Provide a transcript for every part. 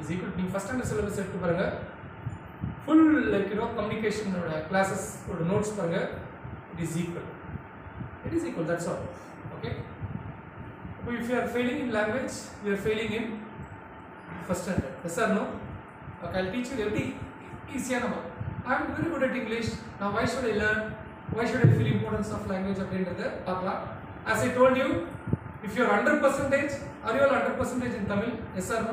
Is equal நீங்கள் first standard syllabus எடுத்து பாருங்கள் ஃபுல் லைக் யூனோ கம்யூனிகேஷனோட கிளாஸஸ் ஓட நோட்ஸ் பாருங்கள் it is equal it is equal that's all okay இப்போ if you are failing in language you are failing in first standard yes sir no okay I teach you எப்படி ஈஸியாக நம்ம I am very good at English நான் why should I learn why should I feel importance of language அப்படின்றத பார்க்கலாம் as I told you if you are hundred percentage are you hundred percentage in Tamil yes sir no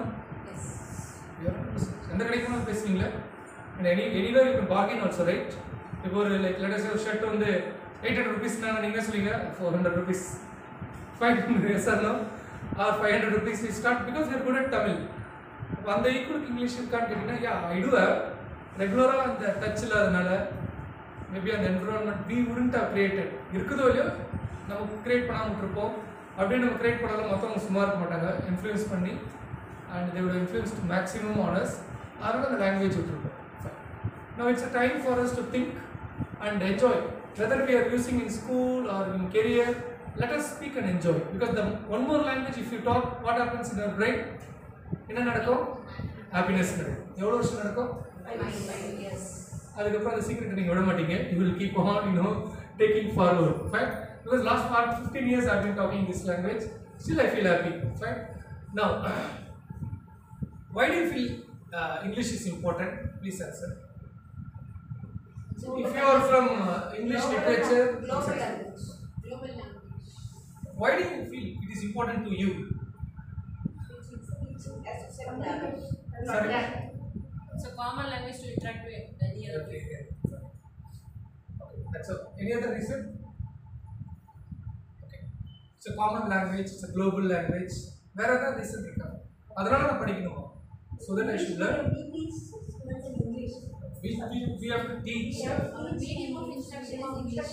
எந்த கடைக்கு வேணாலும் பேசுவீங்களா and any anywhere you can bargain also right இப்போ ஒரு like let's ஒரு shirt வந்து எயிட் ஹண்ட்ரட் ருபீஸ்னா நீங்கள் சொல்லுவீங்க four hundred rupees five hundred sir are five hundred rupees we start because you're good at Tamil அப்போ அந்த ஈக்குவலுக்கு இங்கிலீஷ் இருக்கான்னு கேட்டிங்கன்னா யா ஐ டூ ரெகுலராக அந்த டச் இல்லாதனால மேபி அந்த environment we wouldn't have created இருக்குதோ இல்லையோ நம்ம கிரியேட் பண்ணாமல் விட்டுருப்போம் அப்படியே நம்ம கிரியேட் பண்ணாலும் மற்றவங்க சும்மா இருக்க மாட்டாங்க இன்ஃப்ளூயன்ஸ் பண்ணி அண்ட் தேவோட இன்ஃப்ளூயன்ஸ் டு மேக்ஸிமம் ஆனர்ஸ் அதனால அந்த லாங்குவேஜ் விட்டுருப்போம் Now it's a time for us to think and enjoy. Whether we are using in school or in career, let us speak and enjoy. Because the one more language, if you talk, what happens in our brain? என்ன நடக்கும் happiness நடக்கும் எவ்வளோ வருஷம் நடக்கும் அதுக்கப்புறம் அந்த secret நீங்கள் விட மாட்டீங்க you will keep on you know taking forward fine because last for fifteen years I been talking this language still I feel happy fine now why do you feel uh, English is important? Please answer. If you are from uh, English literature, Global etc. language. Global language. why do you feel it is important to you? As you said, language. Sorry? It's a common language to interact with any other Okay, people. okay. Okay, that's all. Any other reason? Okay. It's a common language, it's a global language. Where are the reason இருக்கா அதனால நான் படிக்கணுமா so that I should learn English, students in English. we, we, we have to teach Yeah, medium of instruction is English.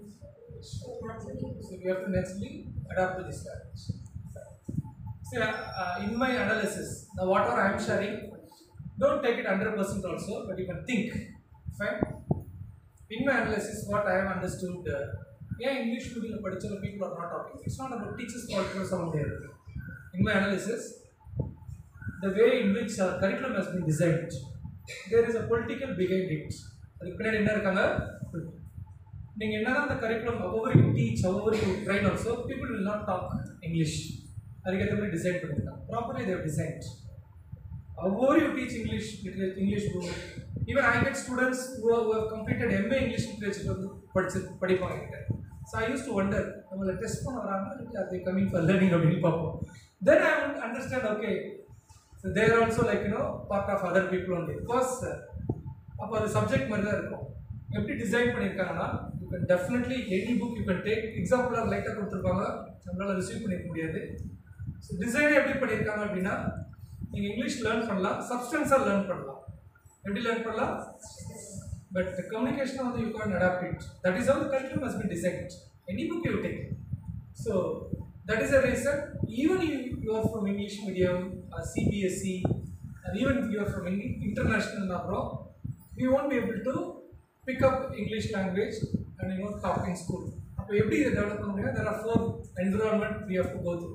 So we have to naturally adapt to this language. See, uh, in my analysis, now whatever I am sharing, don't take it 100% also, but you can think. Fine. In my analysis, what I have understood, uh, yeah, English medium particular people are not talking. It's not about teachers' fault or someone there. In my analysis, the way in which our curriculum has been designed, there is a political behind it. அதுக்கு பின்னாடி என்ன இருக்காங்க நீங்கள் என்னதான் அந்த curriculum ஒவ்வொரு you teach ஒவ்வொரு you train also people will not talk English அதுக்கேற்ற மாதிரி டிசைன் பண்ணியிருக்காங்க ப்ராப்பர்லி தேவ் டிசைன்ட் ஒவ்வொரு you teach English English book even I get students who have completed MA English literature வந்து படிச்சு படிப்பாங்க என்கிட்ட so I use to wonder நம்மளை test பண்ண வராங்க இல்லை அது கம்மிங் ஃபார் லேர்னிங் அப்படின்னு பார்ப்போம் then I would understand okay so there also like you know part of other people only because அப்போ அது சப்ஜெக்ட் மாதிரி தான் இருக்கும் எப்படி டிசைன் பண்ணியிருக்காங்கன்னா you can definitely any book you can take எக்ஸாம்பிளாக லைட்டாக கொடுத்துருப்பாங்க நம்மளால் ரிசீவ் பண்ணிக்க முடியாது ஸோ டிசைனை எப்படி பண்ணியிருக்காங்க அப்படின்னா நீங்கள் இங்கிலீஷ் லேர்ன் பண்ணலாம் சப்ஸ்டன்ஸாக லேர்ன் பண்ணலாம் எப்படி லேர்ன் பண்ணலாம் பட் கம்யூனிகேஷன் வந்து you can adapt it that is our curriculum has been designed any book you take so that is a reason even you you are from English medium CBSE and even if you are from in- international abroad, you won't be able to pick up English language and you know talk in school. அப்போ எப்படி இதை develop பண்ண முடியும் there are four environment we have to go through.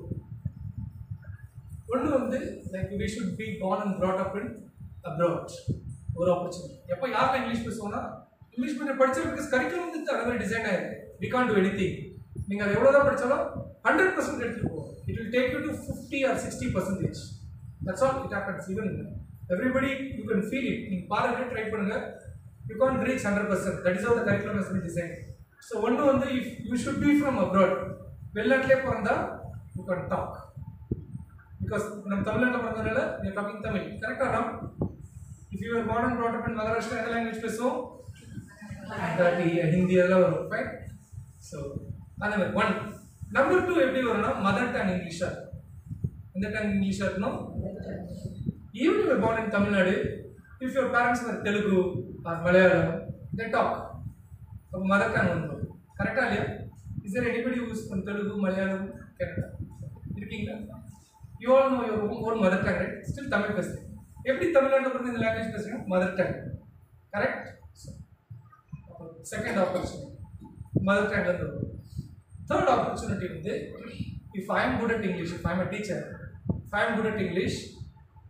ஒன்று வந்து like we should be born and brought up in abroad ஒரு opportunity எப்போ யாருக்கு இங்கிலீஷ் பேசுவோம்னா இங்கிலீஷ் மீடியம் படிச்சது பிகாஸ் கரிக்குலம் வந்து அந்த மாதிரி டிசைன் ஆயிருக்கு we can do anything நீங்கள் அதை எவ்வளோ தான் படித்தாலும் ஹண்ட்ரட் பர்சன்ட் எடுத்துகிட்டு போகும் it will take you to fifty or sixty percentage that's all it happens even everybody you can feel it நீங்கள் பாருங்க ட்ரை பண்ணுங்க you can reach hundred percent that is all the curriculum has been design so ஒன்று வந்து if you should be from abroad வெளிநாட்டிலே பிறந்தா you can talk because நம்ம தமிழ்நாட்டில் பிறந்ததுனால நீ டாக்கிங் தமிழ் கரெக்டாக Ram if you are modern brought up in Maharashtra எந்த லாங்குவேஜ் பேசுவோம் மராட்டி ஹிந்தி அதெல்லாம் வரும் ஃபைன் ஸோ அந்த மாதிரி ஒன் நம்பர் டூ எப்படி வரும்னா மதர் டங் இங்கிலீஷாக எந்த டங் இங்கிலீஷாக இருக்கணும் even your born in Tamil Nadu if your parents R Telugu R Malayalam they talk அப்போ மதர் டங் வந்துடும் கரெக்டாக இல்லையா is there anybody who is from Telugu Malayalam Canada இருக்கீங்களா you all know your own mother tongue right still Tamil பேசுறீங்க எப்படி தமிழ்நாட்டில் பிறந்து இந்த லாங்குவேஜ் பேசுறீங்க mother tongue correct second opportunity mother டங்லேருந்து வரும் தேர்ட் ஆப்பர்ச்சுனிட்டி வந்து if I am good at English if I M a teacher if I am good at English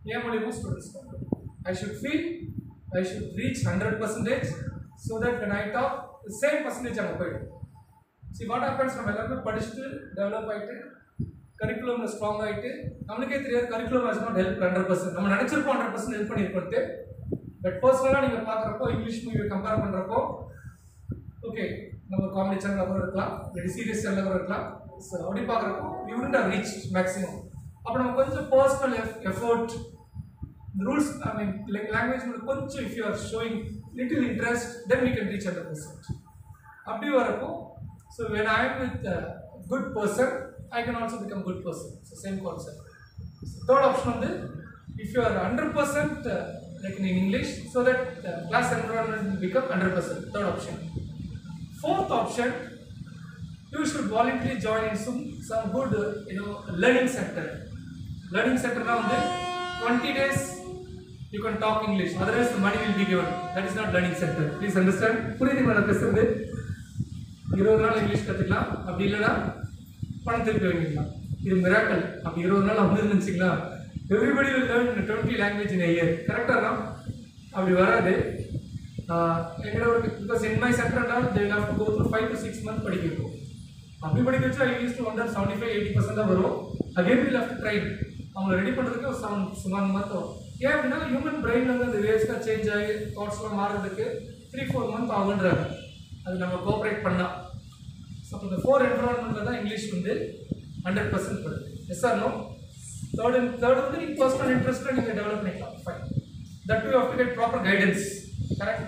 என் மூலியமாக students I should feel I should reach hundred percentage so that when I talk the same percentage அங்கே போயிடும் C what happens நம்ம எல்லாருமே படிச்சுட்டு develop ஆகிட்டு கரிக்குலமில் strong ஆகிட்டு நம்மளுக்கே தெரியாது curriculum has not help hundred percent நம்ம நினச்சிருப்போம் ஹண்ட்ரட் பர்சன்ட் ஹெல்ப் பண்ணியிருப்போம் பட் பர்சனலாக நீங்கள் பார்க்குறப்போ இங்கிலீஷ் மூவி கம்பேர் பண்ணுறப்போ ஓகே நம்ம காமெடி சேனல் கூட இருக்கலாம் இல்லாட்டி சீரியஸ் சேனல் கூட இருக்கலாம் ஸோ அப்படி பார்க்குறப்போ you wouldn't have reached maximum அப்போ நம்ம கொஞ்சம் personal effort rules I mean like language கொஞ்சம் if you are showing little interest then we can reach hundred percent அப்படி வரப்போ so when I am with good person I can also become good person so same concept third option வந்து if you are hundred percent like in English so that class environment become hundred percent third option fourth option you should voluntarily join in some some good uh, you know learning center learning center now வந்து 20 days you can talk english otherwise the money will be given that is not learning center please understand புரியுதுங்களா நான் பேசுறது இருபது நாள் English கற்றுக்கலாம் அப்படி இல்லைன்னா பணம் திருப்பி வாங்கிக்கலாம் இது மிராக்கல் அப்படி இருபது நாள் வந்து இருந்துச்சுங்களா everybody will learn twenty language in a year கரெக்டாக தான் அப்படி வராது ஆஹ் எங்களோட ஒரு பிகாஸ் இன் மை சென்டர்னா they have to go through five to six month படிக்க இருக்கும் அப்படி படிக்க வச்சா ஐ யூஸ் டு வந்தால் செவன்டி ஃபைவ் எயிட்டி பர்சன்ட் தான் வரும் again will have to train அவங்கள ரெடி பண்ணுறதுக்கு ஒரு செவன் ஒன் மந்த் ஆகும் ஏன் அப்படின்னா ஹியூமன் பிரெயின் வந்து அந்த வேஸ்ட்டாக சேஞ்ச் ஆகி தாட்ஸ்லாம் மாறுறதுக்கு த்ரீ ஃபோர் மந்த் ஆகுன்றாங்க அது நம்ம கோஆப்ரேட் பண்ணால் ஸோ அப்போ இந்த ஃபோர் என்வரான்மெண்ட்டில் தான் இங்கிலீஷ் வந்து ஹண்ட்ரட் பர்சன்ட் வருது yes or no third third வந்து நீங்கள் பர்சனல் இன்ட்ரெஸ்ட்டில் நீங்கள் டெவலப் பண்ணிக்கலாம் fine that you have to get proper guidance correct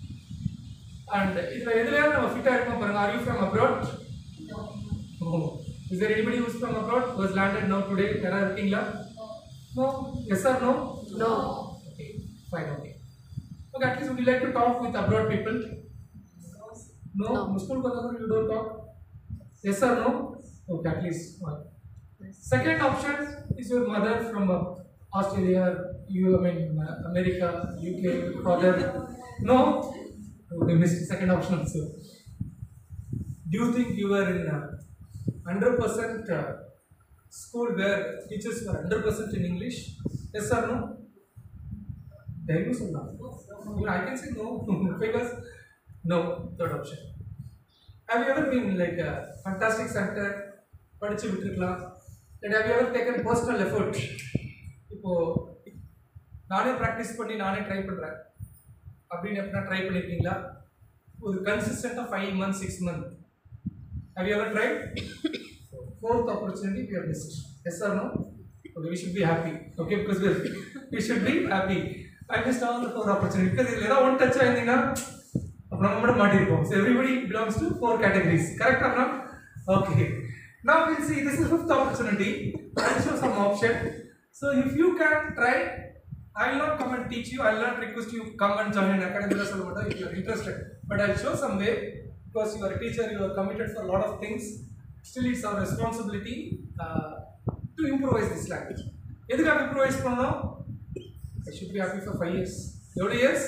and இதில் எதுலையாவது நம்ம ஃபிட்டாக இருக்கோம் பாருங்க are you from abroad oh is there anybody who's from abroad who has landed now today யாராவது இருக்கீங்களா no yes or no No. okay fine okay okay at least would you like to talk with abroad people no No. school வந்தவங்க you don't talk yes or no okay at least one second option is your mother from uh, australia you i mean uh, america uk father no oh, they missed second option also do you think you were in uh, 100% uh, school where teachers were 100% in English? Yes or no? Then you say no. Even I can say no because no, third option. Have you ever been like a fantastic center? படிச்சு விட்டுருக்கலாம் and have you ever taken personal effort இப்போ நானே practice பண்ணி நானே try பண்ணுறேன் அப்படின்னு எப்படின்னா try பண்ணியிருக்கீங்களா ஒரு கன்சிஸ்டண்ட்டாக five month six month Have you ever tried? Fourth opportunity we have missed. Yes or no? Okay, we should be happy. Okay, because we we should be happy. I missed all the four opportunities because இதில் ஏதாவது one touch ஆயிருந்தீங்கன்னா அப்புறம் நம்ம மட்டும் மாட்டிருப்போம் so everybody belongs to four categories கரெக்டாக அண்ணா okay now we'll see this is fifth opportunity i'll show some option so if you can try i will not come and teach you i will not request you come and join an academy or something if you are interested but i'll show some way because you are a teacher you are committed for a lot of things still it's our responsibility uh, to improvise this language எதுக்காக improvise பண்ணணும் I should be happy for five years எவ்வளோ years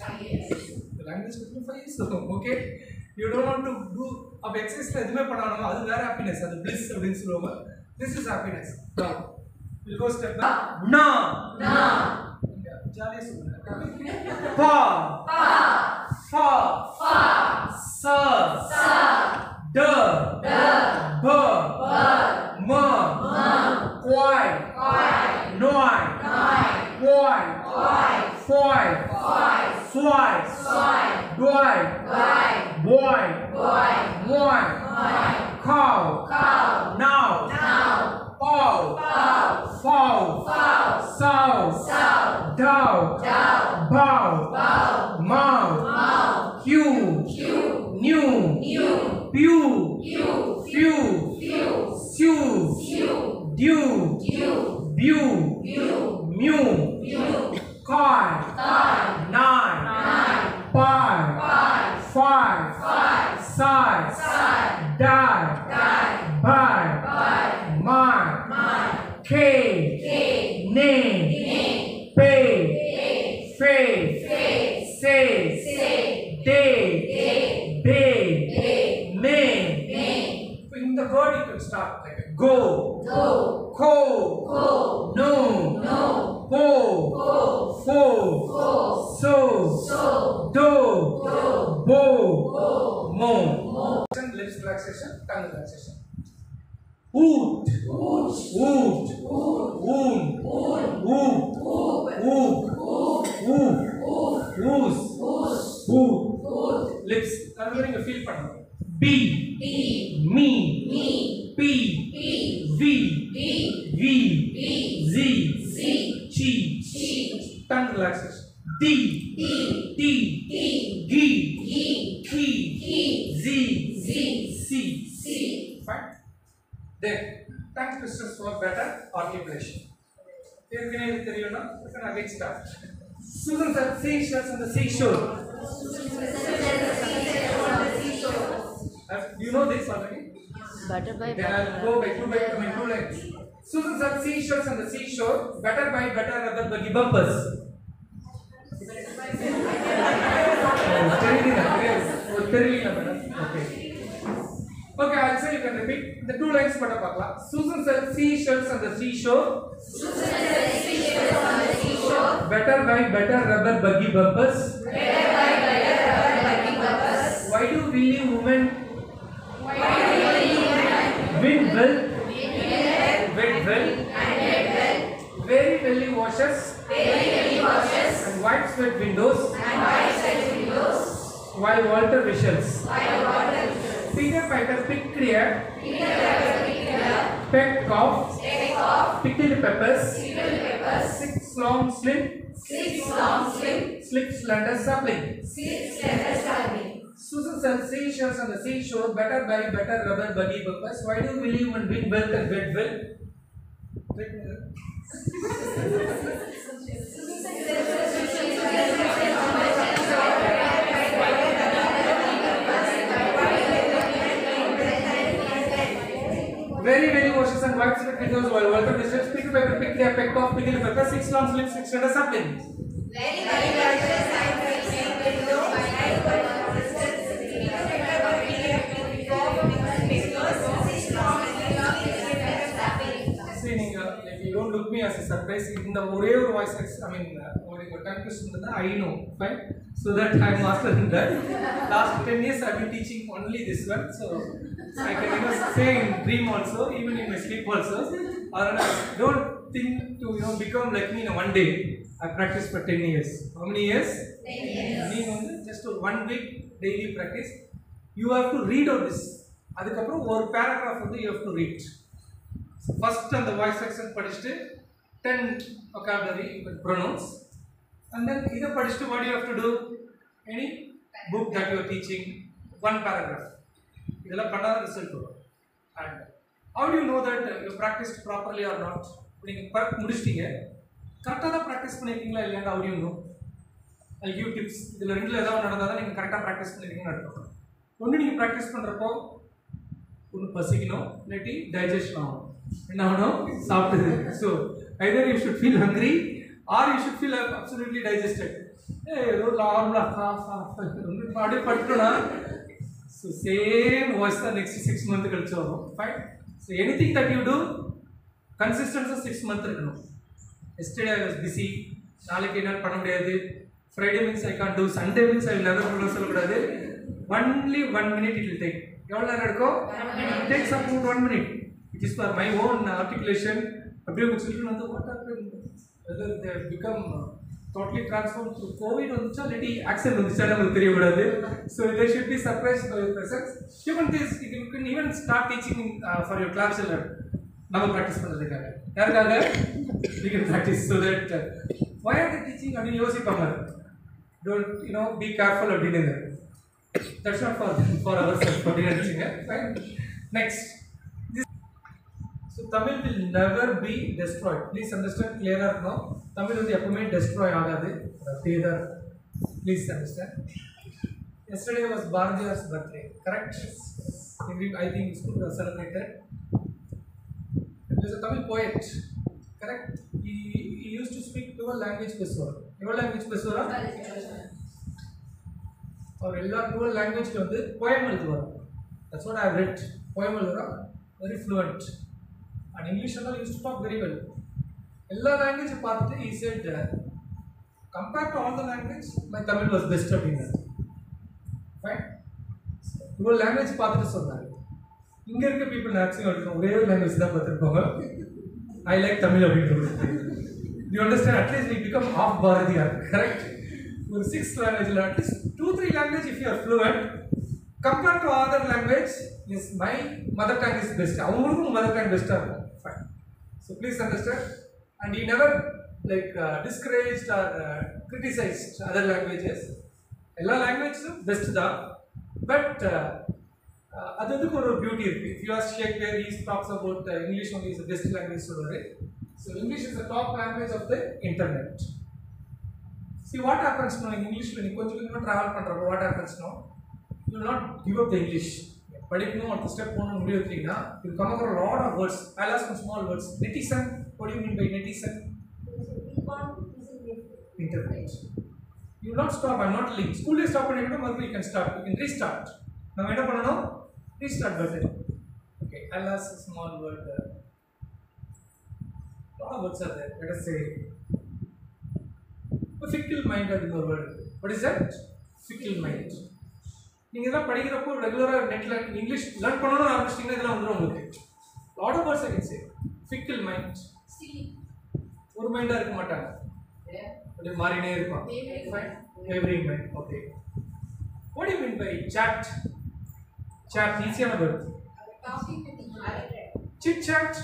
the language கற்றுக்க five years okay you don't want to do அப்போ எக்ஸசைஸில் எதுவுமே பண்ணாமல் அது வேற ஹாப்பினஸ் அது பிளிஸ் அப்படின்னு சொல்லுவாங்க this is happiness will go step நா நா ஜாலியாக சொல்லுங்க பா பா ஃபா ஃபா ச ச ட ட ப ப ம ம குவாய் குவாய் நோய் நோய் குவாய் குவாய் ஃபோய் ஃபோய் சுவாய் சுவாய் duai duai boy boy moi moi cow cow now now bow bow fow fow sow sow dow dow bow bow mow mow q q new new pew pew few few sew sew dew dew bew bew mew mew car car nine nine five five five five side side die die by by my my k k name name pay pay fay fay say say day day day day may may in the word you can start like go Go. co Go. no No. po Go. fo Go. so So. do Do. bo Bo. mo Mo. lips relaxation tongue relaxation oot Oot. oot Oot. oon Oot. oop Oop. oop Oop. oop Oot. ooze Oot. oop Oot. lips அதெல்லாம் நீங்க feel பண்ணணும் b B. me Me. p P. v B. v B. z Z. chi Chi. tongue relaxation d D. t T. g E. ki Ki. z Z. c C. fine then tongue twisters for better articulation ஏற்கனவே இது தெரியும்னா இப்போ நான் again start Susan said seashells on the seashore Uh, you know this already Butter by Then I'll go by two by I mean two lines. Susan said seashells on the seashore, better by better rather buggy bumpers. Oh, தெரியல, தெரியாது. Oh, தெரியல madam. Okay. Okay, I'll say you can repeat. The two lines மட்டும் பார்க்கலாம். Susan said seashells on the seashore. Better by better rubber buggy bumpers. Why do willy women win well? Win well. Very welly washes. And white sweat windows. While Walter whistles. Peter Piper picked clear. Peck cough. Pickled peppers. Six long slim. Slip slender sapling. Susan says seashells on the seashore, better buy better rubber buggy bumpers. Why do William and win well and wet well? Wait a minute. Very, very washes and white sweat windows while Walter Mr. Pickle pepper pick their peck off pickle pepper, six long slips, six slender sapling. See, நீங்க like you don't look me as a surprise. இந்த ஒரே ஒரு voice ஐ மீன் ஒரு confusion இருந்தா I know fine so that I master in that last ten years I been teaching only this one so I can you say in dream also even in my sleep also அதனால don't think to you know become like me in one day I practise for ten years how many years நீங்க வந்து just ஒரு one week daily practice you have to read out this அதுக்கப்புறம் ஒரு paragraph வந்து you have to read first அந்த voice section படிச்சுட்டு ten vocabulary with pronouns and then இதை படிச்சுட்டு what you have to do any book that you are teaching one paragraph இதெல்லாம் பண்ணாத result வரும் and how do you know that you practiced properly or not நீங்கள் ப- முடிச்சிட்டீங்க கரெக்டாக தான் ப்ராக்டிஸ் பண்ணியிருக்கீங்களா இல்லையா how do you know I give tips இதில் ரெண்டில் ஏதாவது நடந்தால் தான் நீங்கள் கரெக்டாக ப்ராக்டிஸ் பண்ணிருக்கீங்கன்னு அர்த்தம் ஒன்று நீங்கள் ப்ராக்டிஸ் பண்ணுறப்போ ஒன்று பசிக்கணும் இல்லாட்டி டைஜஷன் ஆகணும் என்ன ஆகணும் சாப்பிட்டது so either you should feel hungry or you should feel absolutely digested ஏ ஏதோ நார்மலாக அப்படியே பட்டுனா ஸோ சேம் வாய்ஸ் தான் நெக்ஸ்ட் சிக்ஸ் மந்த் கழிச்சு வரும் fine so anything that you do கன்சிஸ்டன்ஸாக சிக்ஸ் மந்த் இருக்கணும் எஸ்டே ஐ வாஸ் பிஸி நாளைக்கு என்னால் பண்ண முடியாது Friday means I can do Sunday means I never பண்ண சொல்லக்கூடாது only one minute it will take எவ்வளோ நேரம் எடுக்கும் tax up one minute it is for my own articulation அப்படியே உங்கள் சில்ட்ரன் வந்து what are whether they become totally transform to COVID வந்துச்சா இல்லாட்டி ஆக்சிடென்ட் வந்துச்சா நமக்கு தெரியக்கூடாது so they should be surprise by presence you can this you can even start teaching for your class children நம்ம practice பண்ணுறதுக்காக யாருக்காக we can practise so that why are they teaching அப்படின்னு யோசிப்பாங்க டோன்ட் யூனோ பி கேர்ஃபுல் அப்படின்னு that's not for for our self அப்படின்னு நினச்சிங்க fine next so Tamil will never be destroyed please understand கிளியராக இருக்கணும் தமிழ் வந்து எப்பவுமே டெஸ்ட்ராய் ஆகாது அது அப்படியே தான் please understand yesterday was Bharathiyar's birthday correct I think school celebrated is a Tamil poet, correct? He, he used to speak 12 language பேசுவார் எவ்வளோ லாங்குவேஜ் பேசுவாரா அவர் எல்லா டுவெல் லாங்குவேஜ்க்கு வந்து போயம் எழுதுவார் that's what I read poem எழுதுறா வெரி ஃப்ளூவெண்ட் அண்ட் இங்கிலீஷ் எல்லாம் use to talk very well எல்லா language பார்த்துட்டு he said compare to all the language my Tamil was best அப்படின்னு ஃபைன் இவ்வளோ லாங்குவேஜ் பார்த்துட்டு சொன்னாங்க இங்கே இருக்க பீப்புள் மேக்ஸிமம் ஒரே ஒரு லாங்குவேஜ் தான் பார்த்துருப்பாங்க ஐ லைக் தமிழ் அப்படின்றது you understand at least we become of Bharathiyar correct ஒரு சிக்ஸ் லாங்குவேஜில் at least two three language if you are fluent compare to other language is my mother tongue is best அவங்களுக்கும் மதர் டங் பெஸ்ட்டாக இருக்கும் fine so please understand and he never like discourage or criticised other languages எல்லா லாங்குவேஜும் best தான் but அது அதுக்கு ஒரு beauty இருக்கு if you are Shakespeare he's talks about English only is best language சொல்றாரு so English is the top language of the internet see what happens no இங்கிலீஷில் நீ கொஞ்சம் கொஞ்சமாக ட்ராவல் பண்ணுறப்போ what happens no you not give up the English படிக்கணும் அடுத்த step போகணும் முடிவு வச்சிங்கன்னா you come across lot of words I loss some small words netizen what do you mean by netizen internet you will not stop i'm not link school day stop பண்ணிட்டு மறுபடியும் you can start you can restart நம்ம என்ன பண்ணணும் restart button okay i'll ask a small word uh, lot of words are there let us say a fickle mind அப்படின்னு ஒரு word இருக்கு. what is that fickle mind நீங்க இதெல்லாம் படிக்கிறப்போ ரெகுலரா நெட்ல இங்கிலீஷ் லேர்ன் பண்ணணும்னு ஆரம்பிச்சிட்டீங்கன்னா இதெல்லாம் வந்துடும் உங்களுக்கு lot of words I can say fickle mind ஒரு மைண்டா இருக்க மாட்டாங்க அப்படியே மாறினே இருப்பான் wavering mind okay what you mean by chat chat ஈஸியான வேர்ட் சிட் சாட்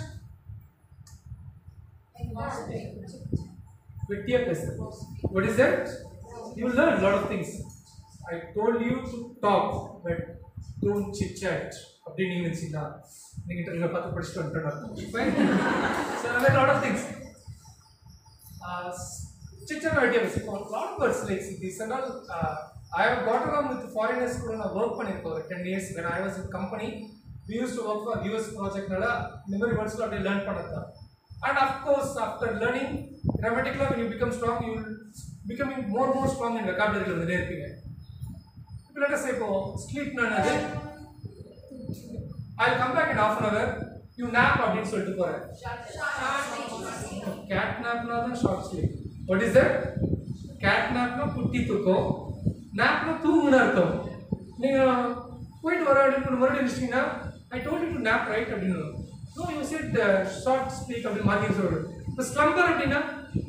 வெட்டியா பேசுறது what is that you will learn a lot of things i told you to talk but don't chit chat அப்படின்னு நீங்க நினைச்சீங்கன்னா நீங்க இன்டர்வியூல பார்த்து படிச்சுட்டு வந்துட்டோம் so I learned a lot of things uh, chit chat idea was a lot of words like this and all uh, I have got along with foreigners கூட நான் work பண்ணிருக்கோம் ஒரு 10 years when I was in company we used to work for US project நால இந்த மாதிரி words அப்படியே learn பண்ணது and of course after learning grammatically when you become strong you will becoming more more strong in vocabulary வந்துட்டே இருப்பீங்க இப்போ let us say இப்போ sleep என்னது I'll come back in half an hour you nap அப்படின்னு சொல்லிட்டு போறேன் cat நாப்னா தான் short sleep what is that cat நாப்னா குட்டி தூக்கம் நாப்னா தூங்குன அர்த்தம் நீங்க போயிட்டு வர அப்படின்னு மறுபடியும் இருந்துச்சிங்கன்னா I told you to nap right அப்படின்னு no you said short sleep அப்படின்னு மாற்றி சொல்றது இப்போ ஸ்லம்பர் அப்படின்னா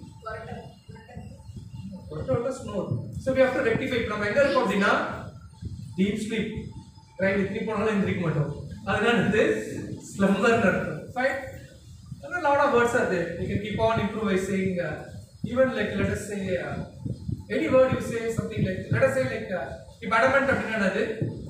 snore so we have to rectify இப்போ நம்ம எங்கே இருக்கோம் அப்படின்னா டீப் ஸ்லீப் ரைட் இத்தனி போனாலும் எந்திரிக்க மாட்டோம் அதனால வந்து ஸ்லம்பர்னு அர்த்தம் fine And a lot of words are there. You can keep on improvising. Uh, even like let us say uh, any word you say something like let us say like uh, if adamant அப்படின்னா என்னது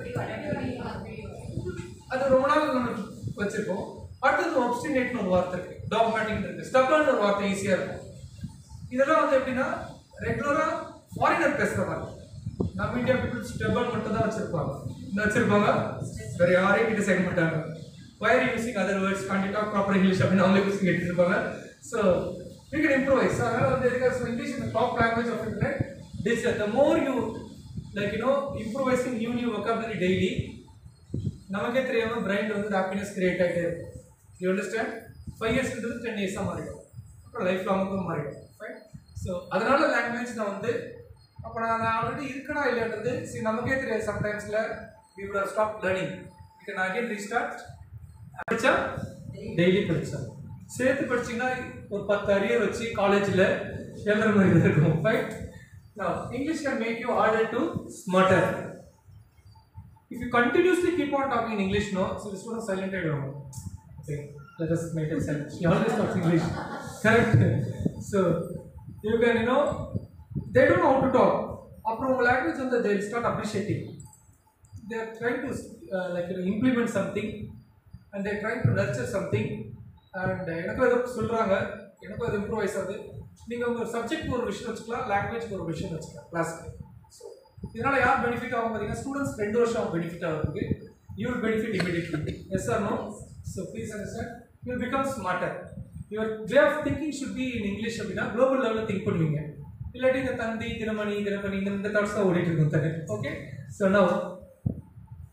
அது ரொம்ப நாள் நம்ம வச்சிருக்கோம் அடுத்தது ஒப்ஸ்டினேட்னு ஒரு வார்த்தை இருக்கு டாக்மேட்டிக் இருக்கு ஸ்டபர்னு ஒரு வார்த்தை ஈஸியா இருக்கும் இதெல்லாம் வந்து எப்படின்னா ரெகுலரா ஃபாரினர் பேசுற மாதிரி நம்ம இந்தியா பீப்புள் ஸ்டெபன் மட்டும் தான் வச்சிருப்பாங்க என்ன வச்சிருப்பாங்க வேற யாரையும் கிட்ட செய்ய மாட்டாங்க why are using other words can't talk proper English அப்படின்னு அவங்க யூசிங் கேட்டு இருப்பாங்க ஸோ வி கேன் இம்ப்ரூவைஸ் அதனால வந்து எதுக்காக இங்கிலீஷ் இந்த top language of internet this the more you like you know improvising new new vocabulary daily நமக்கே தெரியாம பிரைண்ட் வந்து ஹாப்பினஸ் கிரியேட் ஆகிட்டே இருக்கும் யூ அண்டர்ஸ்டாண்ட் ஃபைவ் இயர்ஸ்ன்றது டென் இயர்ஸாக மாறிடும் அப்புறம் லைஃப் லாங்குக்கும் மாறிடும் ஃபைன் ஸோ அதனால லாங்குவேஜ் நான் வந்து அப்போ நான் நான் ஆல்ரெடி இருக்கனா இல்லைன்றது சரி நமக்கே தெரியாது சம்டைம்ஸில் we would have stopped learning you can again restart படிச்சா டெய்லி படிச்சா சேர்த்து படிச்சீங்கன்னா ஒரு பத்து அரியர் வச்சு காலேஜில் எழுதுற மாதிரி தான் இருக்கும் fine English can make you harder to smarter if you continuously keep on talking in English, no, so the students silent ஆயிடுவாங்க. Okay, let us make it silent. She always talks English. Correct. So you can, you know, they don't know how to talk. அப்புறம் உங்க language வந்து they will start appreciating. They are trying to uh, like you know, implement something and they are trying to nurture something and எனக்கும் ஏதோ சொல்றாங்க எனக்கும் அது improvise ஆகுது நீங்க உங்க சப்ஜெக்ட் ஒரு விஷயம் வச்சுக்கலாம் லாங்குவேஜ் ஒரு விஷயம் வச்சுக்கலாம் கிளாஸ்க்கு ஸோ இதனால யார் பெனிஃபிட் ஆகும் பார்த்தீங்கன்னா ஸ்டூடெண்ட்ஸ் ரெண்டு வருஷம் பெனிஃபிட் ஆகிறதுக்கு you will benefit immediately yes or no so please understand you become smarter your way of thinking should be in English அப்படின்னா குளோபல் லெவலில் திங்க் பண்ணுவீங்க இல்லாட்டி இந்த தந்தி தினமணி தினமணி இந்த இந்த தாட்ஸ் தான் ஓடிட்டு இருக்கும் தனி okay so now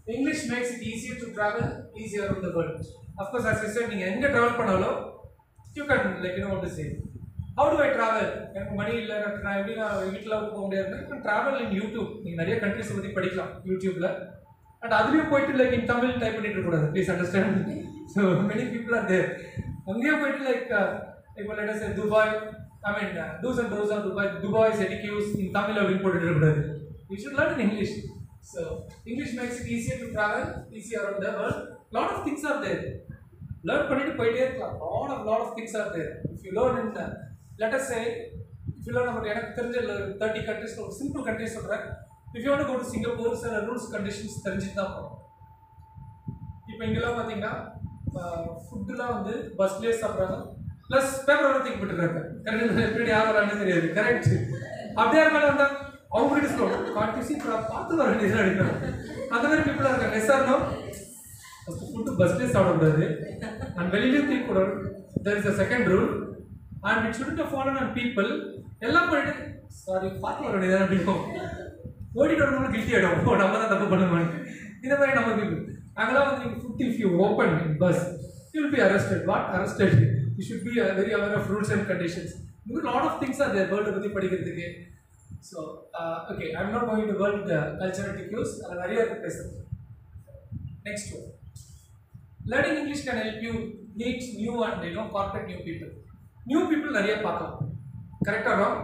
English makes it easier to travel easier around the world. Of course, as I said, நீங்க எங்க travel பண்ணாலும் you can like you know what to say. How do I travel? எனக்கு மணி இல்லை நான் எப்படி நான் வீட்டில் போக முடியாது you can travel in YouTube. நீங்க நிறைய கண்ட்ரிஸ் பத்தி படிக்கலாம் யூடியூப்ல அண்ட் அதுலயும் போயிட்டு லைக் இன் தமிழ் டைப் பண்ணிட்டு இருக்க கூடாது please understand so many people are there அங்கேயும் போயிட்டு லைக் இப்போ let's Dubai I mean do's and don'ts of Dubai Dubai etiquettes in Tamil அப்படின்னு போட்டுட்டு இருக்கக்கூடாது you should learn in English so English makes it easier to travel easier around the world lot of things are there learn பண்ணிட்டு போயிட்டே இருக்கலாம் lot of lot of things are there if you learn in let's say if you learn நம்ம எனக்கு தெரிஞ்ச thirty countries ஒரு simple countries சொல்கிறேன் if you want go to Singapore சில rules conditions தெரிஞ்சுட்டு தான் போகணும் இப்போ இங்கெல்லாம் பார்த்தீங்கன்னா ஃபுட்டுலாம் வந்து பஸ்லேயே சாப்பிட்றாங்க ப்ளஸ் பேப்பர் வர தூக்கி போட்டுருக்காங்க கரெக்ட் எப்படி யார் வரான்னு தெரியாது கரெக்ட் அப்படியே இருந்தாலும் வந்தா அவங்க கிட்ட சொல்லுவோம் காட்டிசி பார்த்து வர வேண்டியது அடிக்கணும் அந்த மாதிரி பீப்புளாக இருக்காங்க yes or no first food பஸ்லேயே சாப்பிடக்கூடாது அண்ட் வெளியிலேயே தூக்கி கூடாது there is a second rule and it should follow and people எல்லாம் போயிட்டு சாரி பார்த்து வர வேண்டியது அப்படின்னு ஓடிட்டு வரணும் கில்ட்டி ஆகிடும் ஓ நம்ம தான் தப்பு பண்ணுவோம் இந்த மாதிரி நம்ம பீப்புள் அங்கெல்லாம் வந்து நீங்கள் food if you open in bus you will be arrested what arrested you should be very aware of rules and conditions இன்னும் lot of things are there world பற்றி படிக்கிறதுக்கு so okay I'm not going to world cultural etiquettes அதில் நிறைய இருக்கு பேசுறது next one learning English can help you meet new and you know corporate new people new people நிறைய பார்க்கலாம் கரெக்டாக wrong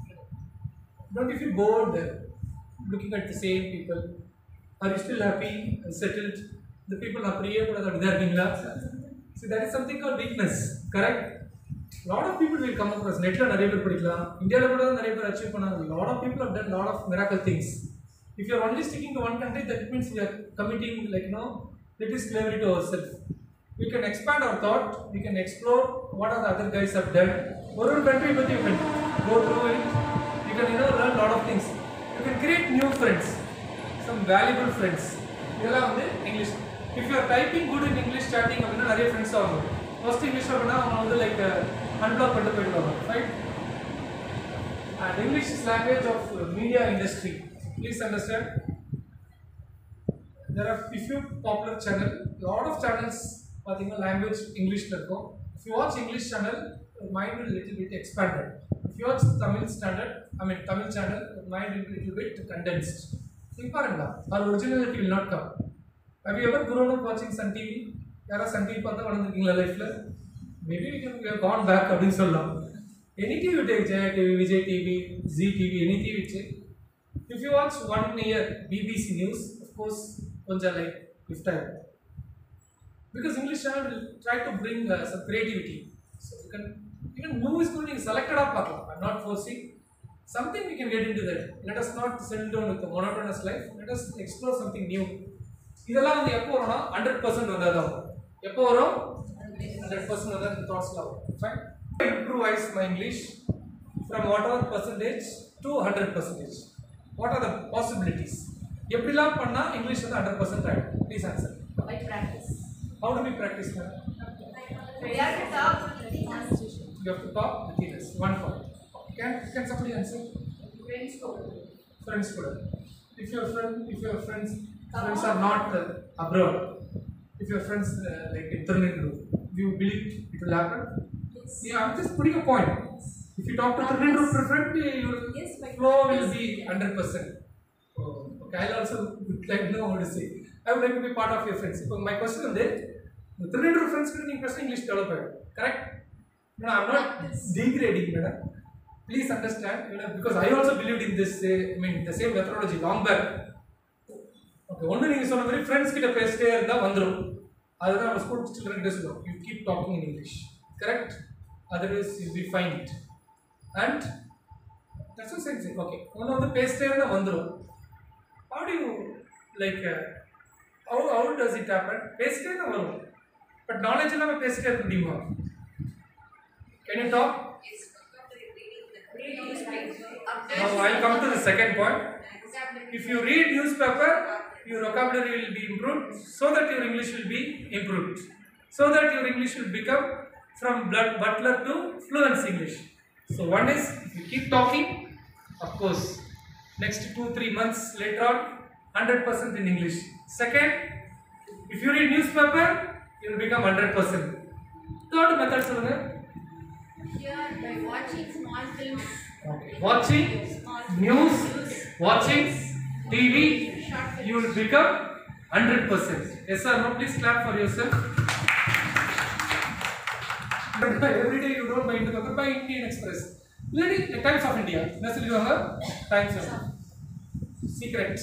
don't you feel bored looking at the same people? Are you still happy and settled? The people அப்படியே கூட அப்படிதான் இருக்கீங்களா See that is something called weakness, correct? lot of people will come across நெட்ல நிறைய பேர் படிக்கலாம் இந்தியாவில் கூட நிறைய பேர் அச்சீவ் பண்ணாங்க lot of people have done lot of miracle things if you are only sticking to one country that means we are committing like you know little slavery to ourselves we can expand our thought we can explore what are the other guys have done ஒரு ஒரு country பத்தி you can go through it you can you know learn lot of things you can create new friends some valuable friends இதெல்லாம் வந்து English if you are typing good in English starting அப்படின்னா நிறைய friends ஆகும் first English அப்படின்னா அவங்க வந்து like unblock பண்ணிட்டு போயிடுவாங்க right and English is language of media industry please understand there are a few popular channel lot of channels பார்த்தீங்கன்னா language இங்கிலீஷில் இருக்கும் if you watch english channel your mind will little bit expanded if you watch tamil standard i mean tamil channel your mind will be little bit condensed think பாருங்களா our originality will not come have you ever grown up watching sun tv யாராவது Sun TV பார்த்தா வளர்ந்துருக்கீங்களா லைஃப்ல maybe we can have gone back அப்படின்னு சொல்லலாம் any TV take Jaya TV Vijay TV Zee TV any TV take If you watch one year BBC News, of course, கொஞ்சம் like gift ஆகும் because English channel will try to bring uh, some creativity. So you can even movies கூட நீங்க செலக்டடாக பார்க்கலாம். I'm not forcing. Something we can get into that. Let us not settle down with the monotonous life. Let us explore something new. இதெல்லாம் வந்து எப்போ வரும்னா hundred percent வந்தால் தான் வரும் எப்போ வரும் ஹண்ட்ரட் பர்சன்ட் வந்தால் இந்த தாட்ஸ்லாம் வரும் fine improvise my English from what are percentage to hundred percentage what are the possibilities எப்படிலாம் பண்ணால் இங்கிலீஷ் வந்து ஹண்ட்ரட் பர்சன்ட் ஆகிடும் please answer By practice. How to be practice ma'am We have to talk with the you have to talk with leaders one point can can somebody answer friends go. friends கூட if your friend if your friends friends are not uh, abroad if your friends uh, like in Tirunelveli do you believe it will happen yeah I'm just putting a point if you talk to Tirunelveli friend your Yes, my flow will be 100% oh, okay I'll also would like to know how to say I would like to be part of your friends இப்போ my question வந்து Tirunelveli friends கிட்ட நீங்க பேசுனா English develop ஆகும் correct no I'm not degrading madam please understand you know, because I also believed in this uh, I mean the same methodology long back okay ஒன்று நீங்கள் சொன்ன மாதிரி friends கிட்ட பேசிட்டே இருந்தால் வந்துடும் அதுதான் நம்ம ஸ்கூல் சில்ட்ரன் கிட்ட சொல்லுவோம் you keep talking in English correct otherwise you be fine it and that's sense okay ஒன்று வந்து பேசிட்டே இருந்தால் வந்துடும் how to like how how does it happen பேசிட்டே தான் வரும் பட் நாலேஜ் இல்லாமல் பேசிட்டே இருக்க முடியுமா can you talk Now I'll come to the second point. If you read newspaper, your vocabulary will be improved, so that your English will be improved, so that your English will become from blood butler to fluency English. So one is if you keep talking, of course, next two three months later on, hundred percent in English. Second, if you read newspaper, you will become 100%. Third method சொல்லுங்க Here, by watching small films, Okay. Watching small news, news, watching TV, short films. you will become 100%. Yes or no? Please clap for yourself. Every day you don't buy into paper, buy Indian Express. Lady, the Times of India. என்ன சொல்லிடுவாங்க Times of Secret.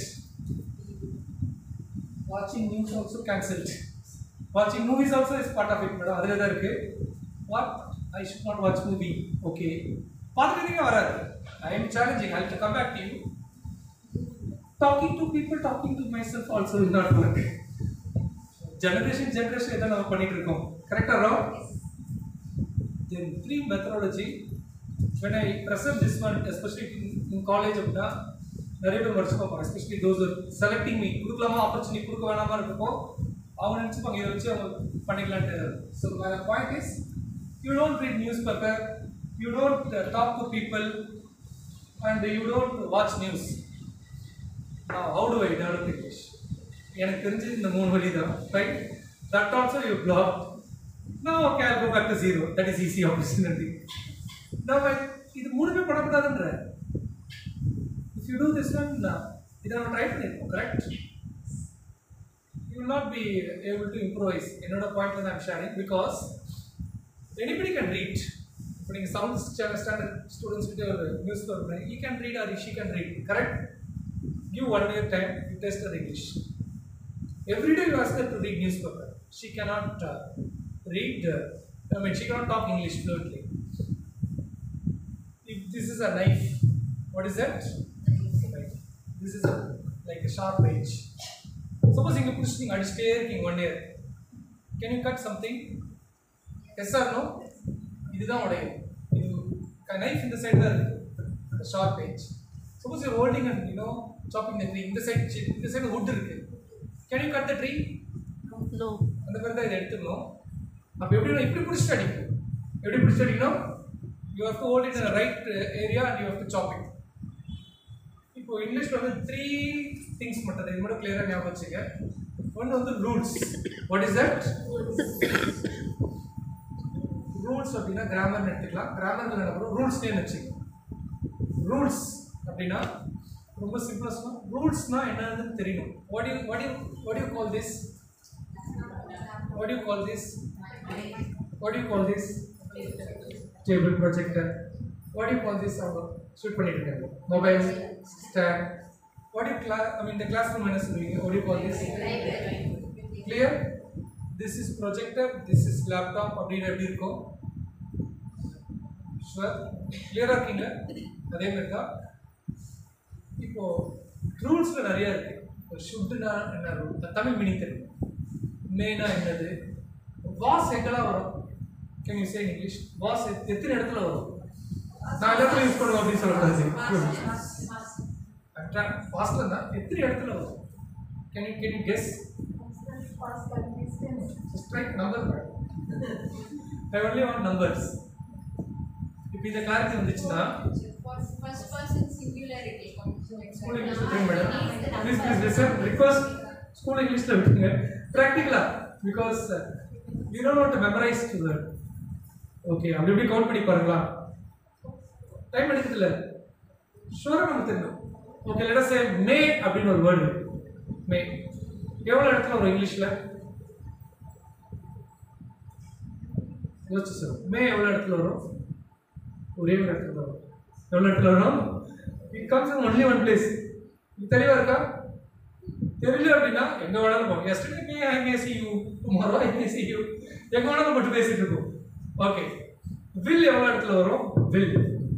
Watching news also cancelled. Watching movies also is part of it, madam. அதில் தான் இருக்கு. What? I should not watch movie. Okay. பார்த்துட்டீங்க வராது. I am challenging. I will come back to you. talking to people, talking to myself also will not work. Generation, generation இதான் நம்ம பண்ணிட்டு இருக்கோம் கரெக்டா wrong then three methodology when I present this one especially in, in college அப்படின்னா நிறைய பேர் படிச்சு பார்ப்பாங்க especially those who are selecting me கொடுக்கலாமா ஆப்பர்ச்சுனிட்டி கொடுக்க வேணாமா இருக்கப்போ அவங்க நினச்சிப்பாங்க இதை வச்சு அவங்க பண்ணிக்கலான்ட்டு so my point is you don't read newspaper you don't uh, talk to people and you don't watch news now how do I develop English எனக்கு தெரிஞ்சு இந்த மூணு வழி தான் right that also you block now okay I'll go back to zero that is easy opportunity now I, இது மூணுமே பண்ணக்கூடாதுன்ற if you do this one uh, இதை நம்ம ட்ரை பண்ணிருக்கோம் correct you will not be able to improvise என்னோட point வந்து I'm sharing because anybody can read இப்போ நீங்கள் seventh standard students கிட்ட ஒரு newspaper he can read or she can read correct give one year time you test her English every day you ask her to read newspaper she cannot uh, read uh, I mean she cannot talk English fluently if this is a knife what is that knife this is a like a sharp edge suppose இங்க புடிச்சு நீங்க அடிச்சிட்டே இருக்கீங்க one year can you cut something yes or no இதுதான் உடையும் இது knife இந்த side தான் இருக்கு sharp edge suppose you're holding and you know chopping the tree இந்த சைடு இந்த சைடு wood இருக்கு can you cut the tree No. அந்த மாதிரி தான் இதை எடுத்துக்கணும் அப்போ எப்படி இப்படி பிடிச்சிட்டு அடிக்கணும் எப்படி பிடிச்சிட்டு அடிக்கணும் you have to hold in right area and you have to chop it இப்போ இங்கிலீஷ்ல வந்து த்ரீ திங்ஸ் மட்டும் இது மட்டும் கிளியராக ஞாபகம் வச்சுக்க ஒன்று வந்து rules what is that rules அப்படின்னா கிராமர்னு எடுத்துக்கலாம் கிராமர்ல என்ன பண்ணும் ரூல்ஸ்னே வச்சுக்கலாம் ரூல்ஸ் அப்படின்னா ரொம்ப சிம்பிளா சொன்னா ரூல்ஸ்னா என்னன்னு தெரியணும் what you what you what you call this what do you call this what do you call this table projector what do you call this அவங்க ஷூட் பண்ணிட்டு இருக்காங்க mobile stand what do you class i mean the classroom என்ன சொல்லுவீங்க what do you call this clear this is projector this is laptop அப்படின்னு எப்படி இருக்கும் sure கிளியரா இருக்கீங்க அதே மாதிரி தான் இப்போ ரூல்ஸ்ல நிறைய இருக்கு இப்போ ஷுட்னா என்ன ரூல் தமிழ் மீனிங் தெரியும் மேனா என்னது வாஸ் எங்கெல்லாம் வரும் can you say English was எத்தனை இடத்துல வரும் நான் இடத்துல யூஸ் பண்ணுவேன் அப்படின்னு சொல்லக்கூடாது ஃபாஸ்ட்ல தான் எத்தனை இடத்துல வரும் can you can you guess strike number I only want numbers இப்போ இந்த கிளாரிட்டி வந்துச்சுன்னா First person singularity. School English விட்டுருங்க madam please please listen request school இங்கிலீஷில் விட்டுருங்க ப்ராக்டிக்கலா because you don't want to memorize to word okay அப்படி இப்படி count பண்ணி பாருங்களா டைம் எடுக்குதுல்ல ஷுவராக நமக்கு தெரியும் ஓகே லெட் சே மே அப்படின்னு ஒரு வேர்டு மே எவ்வளோ இடத்துல வரும் இங்கிலீஷில் யோசிச்சு சார் மே எவ்வளோ இடத்துல வரும் ஒரே ஒரு இடத்துல வரும் எவ்வளோ இடத்துல வரும் it comes in only one place தெளிவா இருக்கா தெரியல அப்படின்னா எங்க வேணாலும் போகும் yesterday may I may see you tomorrow I may see you எங்க வேணாலும் மட்டும் பேசிட்டு இருக்கோம் ஓகே வில் எவ்வளோ இடத்துல வரும் வில்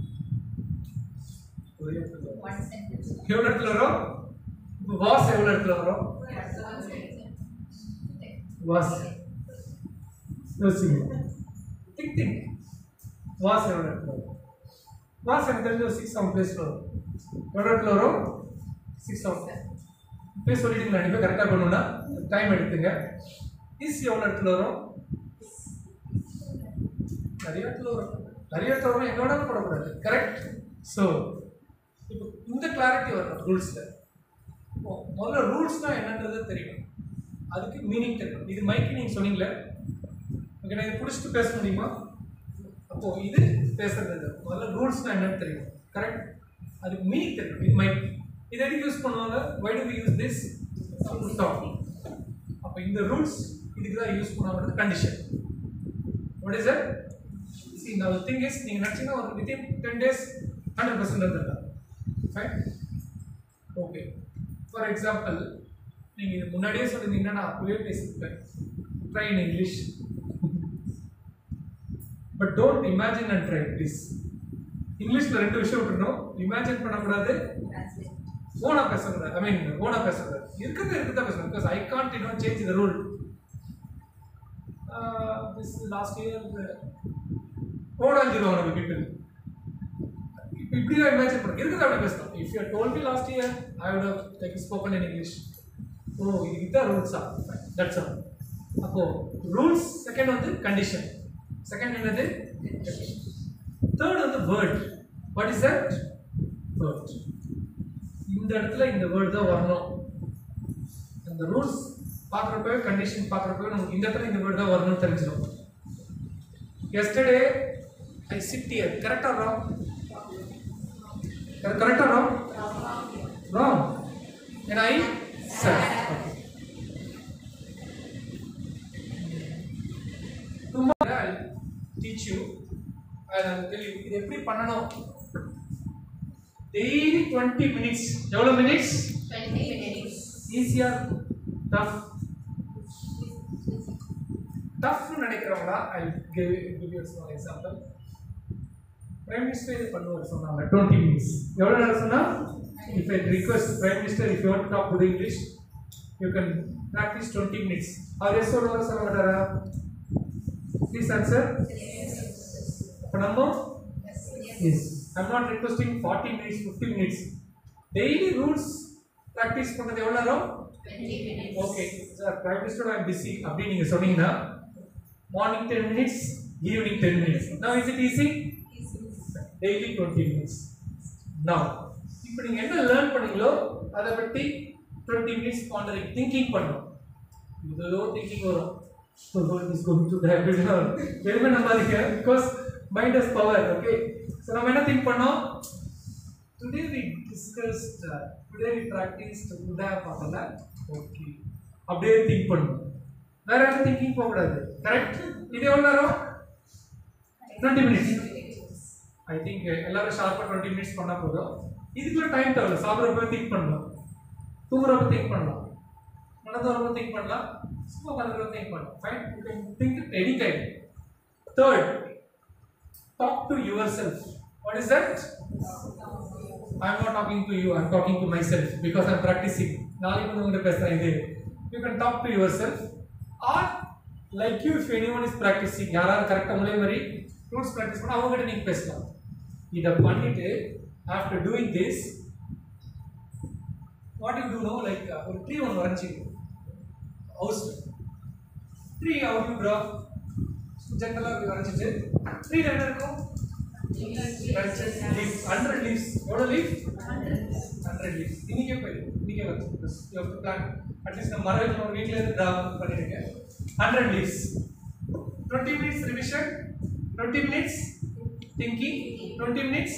ஒரே இடத்துல வரும். One sentence. எவ்வளோ இடத்துல வரும் இப்போ வாஸ் எவ்வளோ இடத்துல வரும் One sentence. வாஸ் யோசிங்க திங்க் திங்க் வாஸ் எவ்வளோ இடத்துல வரும் வாஸ் எனக்கு தெரிஞ்ச ஒரு சிக்ஸ் செவன் பிளேஸில் வரும் எவ்வளோ இடத்துல வரும் சிக்ஸ் செவன் இப்போயே சொல்லிட்டீங்களா நீங்கள் கரெக்டாக பண்ணணும்னா டைம் எடுத்துங்க இஸ் எவ்வளோ இடத்துல வரும் நிறைய இடத்துல வரும் நிறைய இடத்துல வரும் எங்க வேணாலும் போடக்கூடாது கரெக்ட் ஸோ இப்போ இந்த கிளாரிட்டி வரணும் ரூல்ஸில் முதல்ல ரூல்ஸ்னால் என்னன்றது தெரியணும் அதுக்கு மீனிங் தெரியும் இது மைக்கு நீங்கள் சொன்னீங்களே ஓகே நான் இதை பிடிச்சிட்டு பேச முடியுமா அப்போ இது பேசுறது இது. முதல்ல ரூல்ஸ்னா என்னன்னு தெரியும் கரெக்ட் அதுக்கு மீனிங் தெரியும் இது மைக் இது எதுக்கு யூஸ் பண்ணுவாங்க why do we use this talk அப்போ இந்த ரூல்ஸ் இதுக்கு தான் யூஸ் பண்ணுவாங்க condition what is it see now the thing is நீங்க நினைச்சீங்கன்னா ஒரு within 10 days 100% வந்துடலாம் ஃபைன் ஓகே ஃபார் எக்ஸாம்பிள் நீங்க இது முன்னாடியே சொல்லியிருந்தீங்கன்னா நான் அப்பவே பேசியிருப்பேன் try in English but don't imagine and try please இங்கிலீஷ்ல ரெண்டு விஷயம் விட்டுருணும் இமேஜின் பண்ணக்கூடாது ஓனா பேசக்கூடாது ஐ மீன் ஓனா பேசக்கூடாது இருக்கிறது இருக்கிறதா பேசணும் பிகாஸ் ஐ கான்ட் இன்னும் change the rule this last year ஓடாஞ்சிருவாங்க நம்ம பீப்பிள் இப்போ இப்படி தான் இமேஜின் பண்ண இருக்கிறத அப்படி பேசணும் if you told me last year I would have like spoken in English ஓ இதுதான் ரூல்ஸா தட்ஸ் ஆல் அப்போ ரூல்ஸ் செகண்ட் வந்து கண்டிஷன் செகண்ட் என்னது தேர்ட் வந்து word what is that word இந்த இடத்துல இந்த வேர்ட் தான் வரணும் அந்த ரூல்ஸ் பார்க்குறப்பவே கண்டிஷன் பார்க்குறப்பவே நமக்கு இந்த இடத்துல இந்த வேர்ட் தான் வரணும்னு தெரிஞ்சிடும் எஸ்டர்டே ஐ சிட் இயர் கரெக்டா ராங் கரெக்டா wrong wrong and I sat. Tomorrow I'll teach you and I'll tell you இது எப்படி பண்ணணும் டெய்லி டுவெண்ட்டி மினிட்ஸ் எவ்வளோ மினிட்ஸ் 20 minutes. ஈஸியாக டஃப் டஃப்னு நினைக்கிறவங்களா I give give you small example prime minister இது பண்ணுவார் சொன்னாங்க டுவெண்ட்டி மினிட்ஸ் எவ்வளோ நேரம் சொன்னா if I request prime minister if you want talk good English you can practice twenty minutes அவர் எஸ் சொல்லுவார் சொல்ல மாட்டாரா ப்ளீஸ் ஆன்சர் இப்போ நம்ம yes I'm not requesting forty minutes fifty minutes daily rules practice பண்ணது எவ்வளோ நேரம் 20 minutes. Okay sir prime minister I'm busy அப்படி நீங்க சொன்னீங்கன்னா morning ten minutes evening ten minutes நான் is it easy daily twenty minutes நான் இப்போ நீங்க என்ன லேர்ன் பண்ணீங்களோ அதை பற்றி டுவெண்ட்டி மினிட்ஸ் பாண்டரிங் திங்கிங் பண்ணணும் ஏதோ திங்கிங் வரும் So God is going to die. எதுவுமே நம்பாதீங்க because mind is power okay so நம்ம என்ன திங்க் பண்ணோம் today we discussed today we practice today பார்த்தல ஓகே அப்படியே திங்க் பண்ணணும் வேற யாரும் திங்கிங் போகக்கூடாது கரெக்ட் இது எவ்வளோ நேரம் டுவெண்ட்டி மினிட்ஸ் ஐ திங்க் எல்லாரும் ஷார்ப்பாக டுவெண்ட்டி மினிட்ஸ் பண்ணால் போதும் இதுக்குள்ள டைம் தேவை சாப்பிட்றப்ப திங்க் பண்ணலாம் தூங்குறப்ப திங்க் பண்ணலாம் நடந்து வரப்போ திங்க் பண்ணலாம் சும்மா உட்காந்துக்கிறப்ப திங்க் பண்ணலாம் fine you can think any time third talk to yourself what is that I'm not talking to you, I'm talking to myself because I'm practicing. நாளைக்கு வந்து உங்கள்கிட்ட பேசுகிறேன் இது you can talk to yourself or like you if any one is practicing யாராவது கரெக்டாக உங்களே மாதிரி rules practice பண்ண அவங்ககிட்ட நீங்கள் பேசலாம் இதை பண்ணிட்டு after doing this what you do no like ஒரு ட்ரீ ஒன்று வரைஞ்சிக்கணும் house tree out you draw ஜென்ரலாக வரைஞ்சிட்டு ட்ரீல என்ன இருக்கும் ஹண்ட்ரட் லீவ்ஸ் எவ்வளோ லீவ் ஹண்ட்ரட் லீவ்ஸ் இன்னைக்கே போயிடும் இன்னைக்கே வந்து பிளான் அட்லீஸ்ட் நம்ம மரம் நம்ம வீட்டில் இருந்து ட்ரா பண்ணிடுங்க hundred leaves twenty minutes revision twenty minutes thinking twenty minutes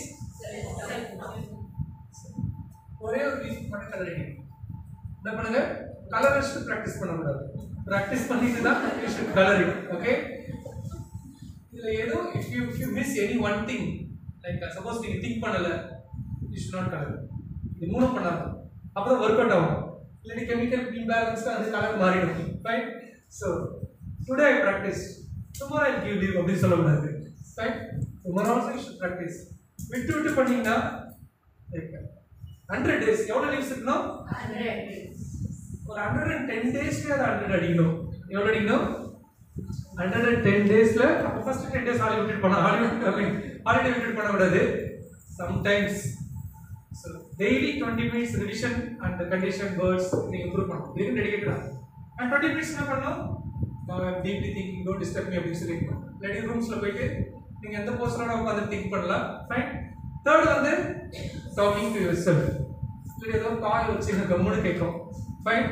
ஒரே ஒரு லீஃப் மட்டும் கலர் அடிக்கணும் என்ன பண்ணுங்க கலர் வச்சுட்டு ப்ராக்டிஸ் பண்ணக்கூடாது ப்ராக்டிஸ் பண்ணிட்டு தான் யூ ஷுட் கலரிங் ஓகே இதுல ஏதோ if you if you miss any one thing like suppose நீங்க திங்க் பண்ணல யூ ஷுட் நாட் கலர் இது மூணும் பண்ணாது அப்புறம் ஒர்க் அவுட் ஆகும் இல்லாட்டி கெமிக்கல் இம்பேலன்ஸ்ல அது கலர் மாறிடும் fine so today I practice tomorrow I give leave அப்படின்னு சொல்லக்கூடாது fine tomorrow also you should practice விட்டு விட்டு பண்ணீங்கன்னா லைக் ஹண்ட்ரட் டேஸ் எவ்வளோ லீவ்ஸ் இருக்கணும் 100. ஒரு ஹண்ட்ரட் அண்ட் டென் டேஸ்ல அது ஹண்ட்ரட் அடிக்கணும் எவ்வளோ அடிக்கணும் ஹண்ட்ரட் அண்ட் டென் டேஸ்ல அப்போ ஃபர்ஸ்ட் டென் டேஸ் ஹாலிவுட் விட்டு பண்ண ஹாலிவுட் ஹாலிடே விட்டு பண்ணக்கூடாது sometimes so daily twenty minutes revision and condition words நீங்கள் இம்ப்ரூவ் பண்ணணும் இதுக்கு டெடிக்கேட்டடா அண்ட் டுவெண்ட்டி மினிட்ஸ் என்ன பண்ணணும் deeply thinking don't disturb me அப்படின்னு சொல்லி இல்லாட்டி ரூம்ஸில் போயிட்டு நீங்கள் எந்த போஸ்டரோட உட்காந்து திங்க் பண்ணலாம் ஃபைன் தேர்ட் வந்து டாக்கிங் டு யுவர் செல்ஃப் இல்லை ஏதோ காய் வச்சு எனக்கு கம்முன்னு கேட்கும் ஃபைன்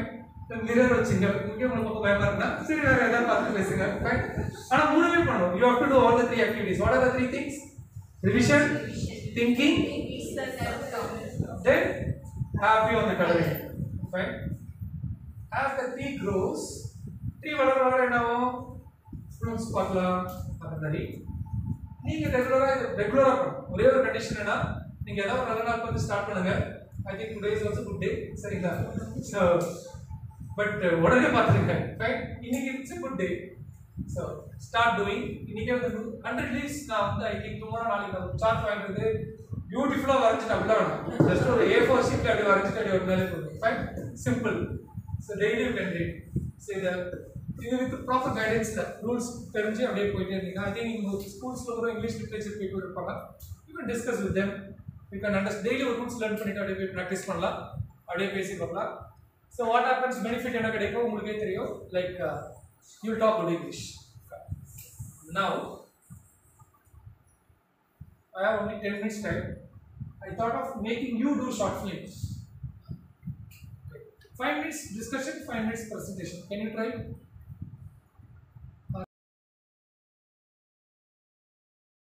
மிரர் வச்சுங்க இங்கே உங்களுக்கு ரொம்ப பயமா இருந்தா சரி வேற ஏதாவது பார்த்து பேசுங்க fine. ஆனா மூணுமே பண்ணணும் you have to do all the three activities what are the three things revision thinking then happy on the coloring fine as the tree grows tree வளர வளர என்ன ஆகும் ஃப்ரூட்ஸ் பார்க்கலாம் அந்த மாதிரி நீங்க ரெகுலரா இது ரெகுலரா பண்ணணும் ஒரே ஒரு கண்டிஷன் என்ன நீங்க ஏதாவது ஒரு நல்ல நாள் வந்து ஸ்டார்ட் பண்ணுங்க I think today is also good day சரிங்களா ஸோ பட் உடனே பார்த்துருங்க ஃபைன் இன்னைக்கு it's good day so start doing இன்னைக்கே வந்து ஹண்ட்ரட் லீவ்ஸ் நான் வந்து ஐ திங்க் டுமாரோ நாளைக்கு நான் சார்ட் வாங்கிட்டு பியூட்டிஃபுல்லாக வரைஞ்சிட்டு அப்படிலாம் வேணாம் ஜஸ்ட் ஒரு ஏ ஃபோர் ஷீட் அப்படி வரைஞ்சிட்டு அப்படி ஒரு மேலே போதும் fine simple so daily you can read so இதை இது வித் ப்ராப்பர் கைடன்ஸில் ரூல்ஸ் தெரிஞ்சு அப்படியே போயிட்டே இருந்தீங்கன்னா ஐ திங்க் உங்கள் ஸ்கூல்ஸில் கூட இங்கிலீஷ் லிட்ரேச்சர் போயிட்டு இருப்பாங்க you can discuss with them you can understand daily ஒரு ரூல்ஸ் லேர்ன் பண்ணிட்டு அப்படியே போய் ப்ராக்டிஸ் பண்ணலாம் அப்படியே பேசி பார்க்கலாம் ஸோ வாட் ஹேப்பன்ஸ் பெனிஃபிட் என்ன கிடைக்கும் உங்களுக்கே தெரியும் like you talk good English now I have only 10 minutes time. I thought of making you do short films. Okay. Five minutes discussion, five minutes presentation. Can you try?